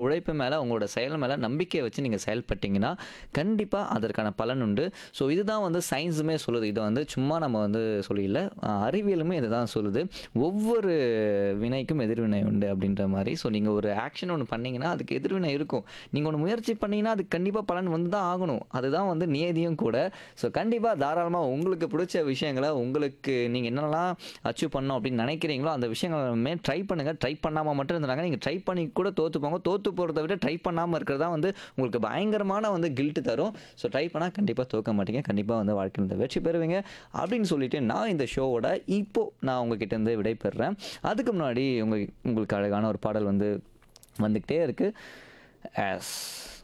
உழைப்பு மேலே உங்களோட செயல் மேலே நம்பிக்கையை வச்சு நீங்கள் செயல்பட்டீங்கன்னா கண்டிப்பாக அதற்கான பலன் உண்டு ஸோ இதுதான் வந்து சயின்ஸுமே சொல்லுது இதை வந்து சும்மா நம்ம வந்து சொல்லிடல அஹ் அறிவியலுமே இதை தான் சொல்லுது ஒவ்வொரு வினைக்கும் எதிர்வினை உண்டு அப்படின்ற மாதிரி ஸோ நீங்கள் ஒரு ஆக்ஷன் ஒன்று பண்ணீங்கன்னா அதுக்கு எதிர்வினை இருக்கும் நீங்கள் ஒன்று முயற்சி பண்ணீங்கன்னா அதுக்கு கண்டிப்பாக பலன் வந்து தான் ஆகணும் அதுதான் வந்து நியதியும் கூட ஸோ கண்டிப்பாக தாராளமாக உங்களுக்கு பிடிச்ச விஷயங்களை உங்களுக்கு நீங்கள் என்னெல்லாம் அச்சீவ் பண்ணணும் அப்படின்னு நினைக்கிறீங்களோ அந்த விஷயங்களுமே ட்ரை பண்ணுங்கள் ட்ரை பண்ணாமல் மட்டும் இருந்தாங்க நீங்கள் ட்ரை பண்ணி கூட தோற்று போங்க தோற்று போகிறத விட ட்ரை பண்ணாமல் இருக்கிறது தான் வந்து உங்களுக்கு பயங்கரமான வந்து கில்ட்டு தரும் ஸோ ட்ரை பண்ணால் கண்டிப்பாக தோக்க மாட்டீங்க கண்டிப்பாக வந்து வாழ்க்கையில் இந்த வெற்றி பெறுவீங்க அப்படின்னு சொல்லிட்டு நான் இந்த ஷோவோட இப்போ நான் உங்ககிட்ட இருந்து விடை பெறுறேன் அதுக்கு முன்னாடி உங்கள் உங்களுக்கு அழகான ஒரு பாடல் வந்து வந்துக்கிட்டே இருக்குது எஸ்